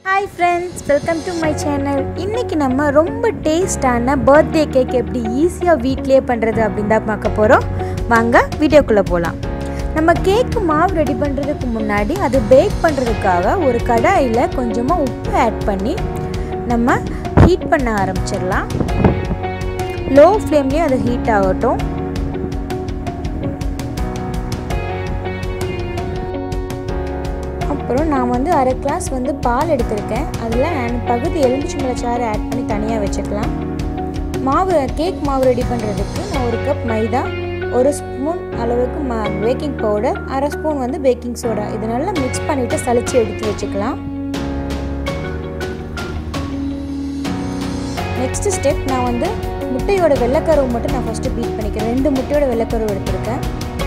hi friends welcome to my channel இன்றைக்கி நம்ம ரொம்ப டேஸ்டான பர்த்டே கேக் எப்படி ஈஸியாக வீட்லேயே பண்ணுறது அப்படின்னு தான் பார்க்க போகிறோம் வாங்க வீடியோக்குள்ளே போகலாம் நம்ம கேக்கு மாவு ரெடி பண்ணுறதுக்கு முன்னாடி அது பேக் பண்ணுறதுக்காக ஒரு கடாயில் கொஞ்சமாக உப்பு ஆட் பண்ணி நம்ம ஹீட் பண்ண ஆரம்பிச்சிடலாம் லோ ஃப்ளேம்லேயே அது ஹீட் ஆகட்டும் அப்புறம் நான் வந்து அரை கிளாஸ் வந்து பால் எடுத்திருக்கேன் அதில் நான் பகுதி எலுமிச்சம்பழ சாறு ஆட் பண்ணி தனியாக வச்சுக்கலாம் மாவு கேக் மாவு ரெடி பண்ணுறதுக்கு நான் ஒரு கப் மைதா ஒரு ஸ்பூன் அளவுக்கு மா பேக்கிங் பவுடர் அரை ஸ்பூன் வந்து பேக்கிங் சோடா இது நல்லா மிக்ஸ் பண்ணிவிட்டு சளிச்சு எடுத்து வச்சுக்கலாம் நெக்ஸ்ட் ஸ்டெப் நான் வந்து முட்டையோட வெள்ளைக்கருவு மட்டும் நான் ஃபஸ்ட்டு பீட் பண்ணிக்கிறேன் ரெண்டு முட்டையோட வெள்ளைக்கருவு எடுத்திருக்கேன்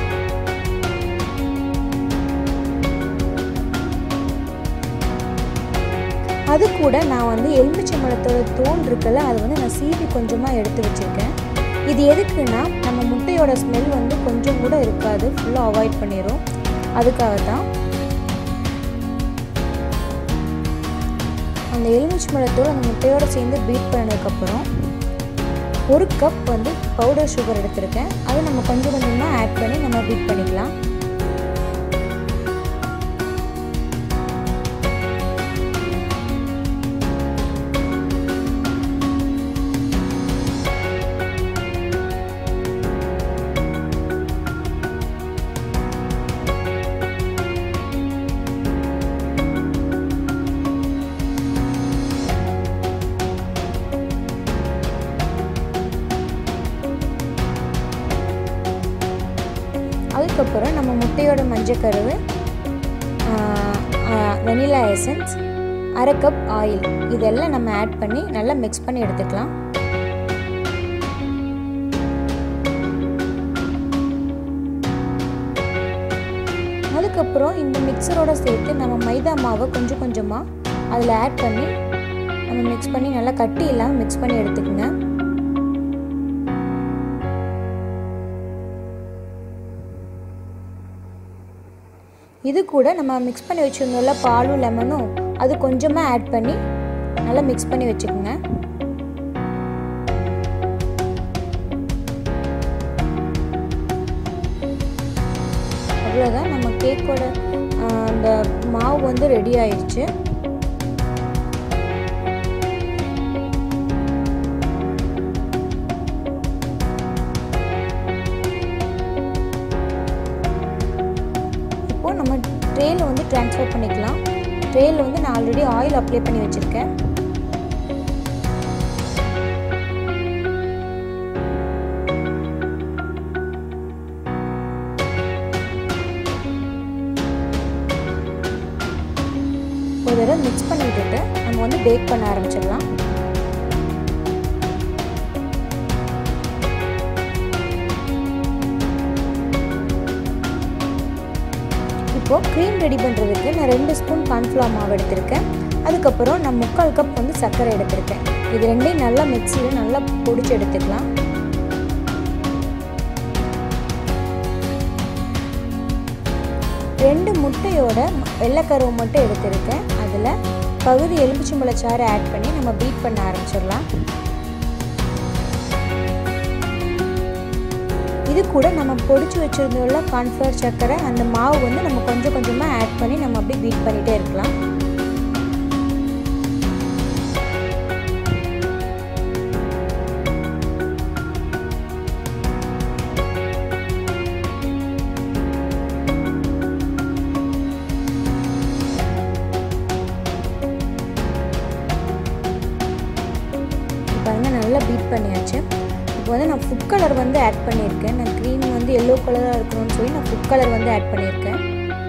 அது கூட நான் வந்து எலுமிச்சம்பழத்தோட தோல் இருக்குல்ல அது வந்து நான் சீவி கொஞ்சமாக எடுத்து வச்சுருக்கேன் இது எதுக்குன்னா நம்ம முட்டையோட ஸ்மெல் வந்து கொஞ்சம் கூட இருக்காது ஃபுல்லாக அவாய்ட் பண்ணிடும் அதுக்காக தான் அந்த எலுமிச்சம்பழத்தோடு அந்த முட்டையோடு சேர்ந்து பீட் பண்ணதுக்கப்புறம் ஒரு கப் வந்து பவுடர் சுகர் எடுத்திருக்கேன் அதை நம்ம கொஞ்சம் கொஞ்சமாக ஆட் பண்ணி நம்ம பீட் பண்ணிக்கலாம் அதுக்கப்புறம் நம்ம முட்டையோட மஞ்சக்கருவு வெனிலா எசன்ஸ் அரை கப் ஆயில் இதெல்லாம் நம்ம ஆட் பண்ணி நல்லா மிக்ஸ் பண்ணி எடுத்துக்கலாம் அதுக்கப்புறம் இந்த மிக்சரோட சேர்த்து நம்ம மைதா மாவை கொஞ்சம் கொஞ்சமாக அதில் ஆட் பண்ணி நம்ம மிக்ஸ் பண்ணி நல்லா கட்டி இல்லாமல் மிக்ஸ் பண்ணி எடுத்துக்கோங்க இது கூட நம்ம மிக்ஸ் பண்ணி வச்சுருந்தோம்ல பாலும் லெமனும் அது கொஞ்சமாக ஆட் பண்ணி நல்லா மிக்ஸ் பண்ணி வச்சுக்கோங்க அவ்வளோதான் நம்ம கேக்கோட அந்த மாவு வந்து ரெடி ஆயிடுச்சு இப்போது நம்ம ட்ரேயில் வந்து ட்ரான்ஸ்ஃபர் பண்ணிக்கலாம் ட்ரேயில் வந்து நான் ஆல்ரெடி ஆயில் அப்ளை பண்ணி வச்சுருக்கேன் ஒரு தடவை மிக்ஸ் பண்ணி விட்டுட்டு நம்ம வந்து பேக் பண்ண ஆரம்பிச்சிடலாம் இப்போது க்ரீம் ரெடி பண்ணுறதுக்கு நான் ரெண்டு ஸ்பூன் கார்ன்ஃப்ளவர் மாவு எடுத்திருக்கேன் அதுக்கப்புறம் நான் முக்கால் கப் வந்து சர்க்கரை எடுத்திருக்கேன் இது ரெண்டையும் நல்லா மிக்சியில் நல்லா பொடிச்சு எடுத்துக்கலாம் ரெண்டு முட்டையோட வெள்ளைக்கருவு மட்டும் எடுத்திருக்கேன் அதில் பகுதி எலுமிச்சம்பழச்சாறு ஆட் பண்ணி நம்ம பீட் பண்ண ஆரம்பிச்சிடலாம் இது கூட நம்ம பொடிச்சு வச்சுருந்தோம்ல கார்ன்ஃப்ளவர் சர்க்கரை அந்த மாவு வந்து நம்ம கொஞ்சம் கொஞ்சமாக ஆட் பண்ணி நம்ம அப்படியே பீட் பண்ணிகிட்டே இருக்கலாம் பாருங்கள் நல்லா பீட் பண்ணியாச்சு இப்போ வந்து நான் ஃபுட் கலர் வந்து ஆட் பண்ணியிருக்கேன் நான் க்ரீம் வந்து எல்லோ கலராக இருக்கணும்னு சொல்லி நான் ஃபுட் கலர் வந்து ஆட் பண்ணியிருக்கேன்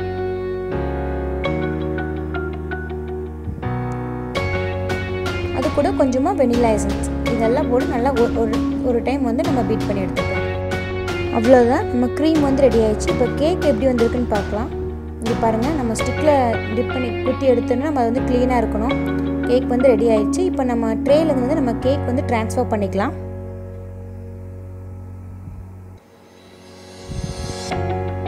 அது கூட கொஞ்சமாக வெனிலா எசன்ஸ் இதெல்லாம் போட்டு நல்லா ஒரு ஒரு டைம் வந்து நம்ம பீட் பண்ணி எடுத்துக்கலாம் அவ்வளோதான் நம்ம க்ரீம் வந்து ரெடி ஆயிடுச்சு இப்போ கேக் எப்படி வந்திருக்குன்னு பார்க்கலாம் இது பாருங்கள் நம்ம ஸ்டிக்கில் டிப் பண்ணி குத்தி எடுத்தோன்னா நம்ம அது வந்து க்ளீனாக இருக்கணும் கேக் வந்து ரெடி ஆயிடுச்சு இப்போ நம்ம ட்ரேயில் வந்து நம்ம கேக் வந்து ட்ரான்ஸ்ஃபர் பண்ணிக்கலாம்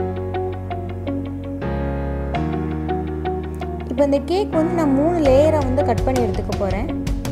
இப்போ இந்த கேக் வந்து நான் மூணு லேயராக வந்து கட் பண்ணி எடுத்துக்க போகிறேன்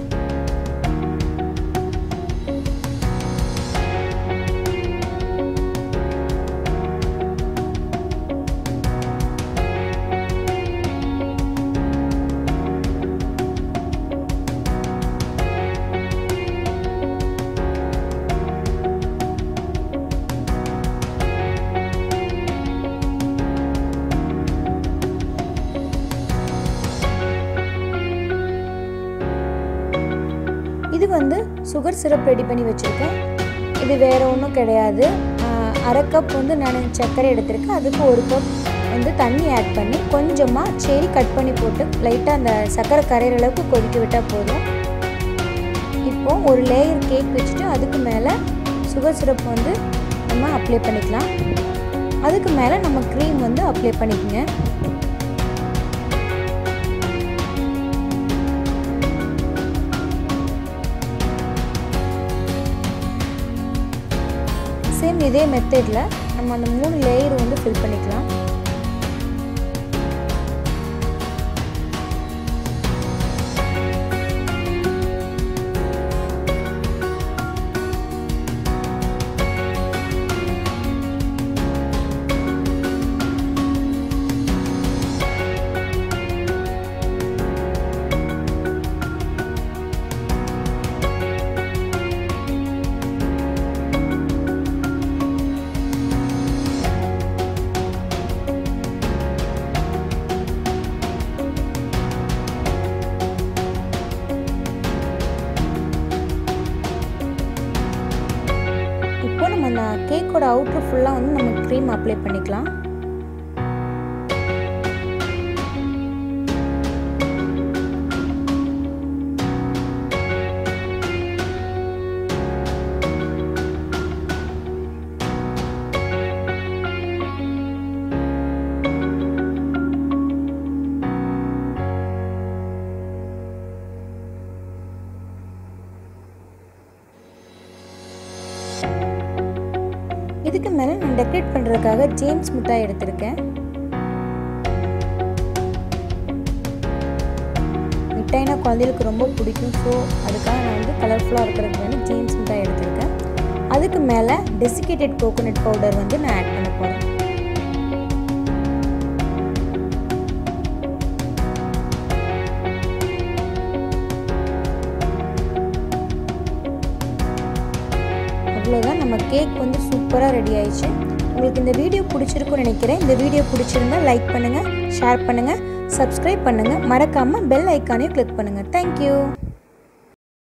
இது வந்து சுகர் சிரப் ரெடி பண்ணி வச்சுருக்கேன் இது வேறு ஒன்றும் கிடையாது அரை கப் வந்து நான் சர்க்கரை எடுத்திருக்கேன் அதுக்கு ஒரு கப் வந்து தண்ணி ஆட் பண்ணி கொஞ்சமாக செரி கட் பண்ணி போட்டு லைட்டாக அந்த சர்க்கரை கரையிற அளவுக்கு கொதிக்க விட்டால் போதும் இப்போ ஒரு லேயர் கேக் வச்சுட்டு அதுக்கு மேலே சுகர் சிரப் வந்து நம்ம அப்ளை பண்ணிக்கலாம் அதுக்கு மேலே நம்ம க்ரீம் வந்து அப்ளை பண்ணிக்கோங்க சேம் இதே மெத்தடில் நம்ம அந்த மூணு லேயர் வந்து ஃபில் பண்ணிக்கலாம் இப்போ நம்ம அந்த கேக்கோட அவுட்ரு ஃபுல்லாக வந்து நம்ம க்ரீம் அப்ளை பண்ணிக்கலாம் இதுக்கு மேலே நான் டெக்கரேட் பண்ணுறதுக்காக ஜேம்ஸ் மிட்டாய் எடுத்திருக்கேன் மிட்டாய்னா குழந்தைகளுக்கு ரொம்ப பிடிக்கும் ஸோ அதுக்காக நான் வந்து கலர்ஃபுல்லாக இருக்கிறதுக்கு வந்து ஜேம்ஸ் மிட்டாய் எடுத்திருக்கேன் அதுக்கு மேலே டெசிகேட்டட் கோகோனட் பவுடர் வந்து நான் ஆட் பண்ண போகிறேன் அவ்வளோதான் நம்ம கேக் வந்து சூப்பராக ரெடி ஆயிடுச்சு உங்களுக்கு இந்த வீடியோ பிடிச்சிருக்குன்னு நினைக்கிறேன் இந்த வீடியோ பிடிச்சிருந்தா லைக் பண்ணுங்கள் ஷேர் பண்ணுங்கள் சப்ஸ்கிரைப் பண்ணுங்கள் மறக்காமல் பெல் ஐக்கானையும் கிளிக் பண்ணுங்கள் தேங்க்யூ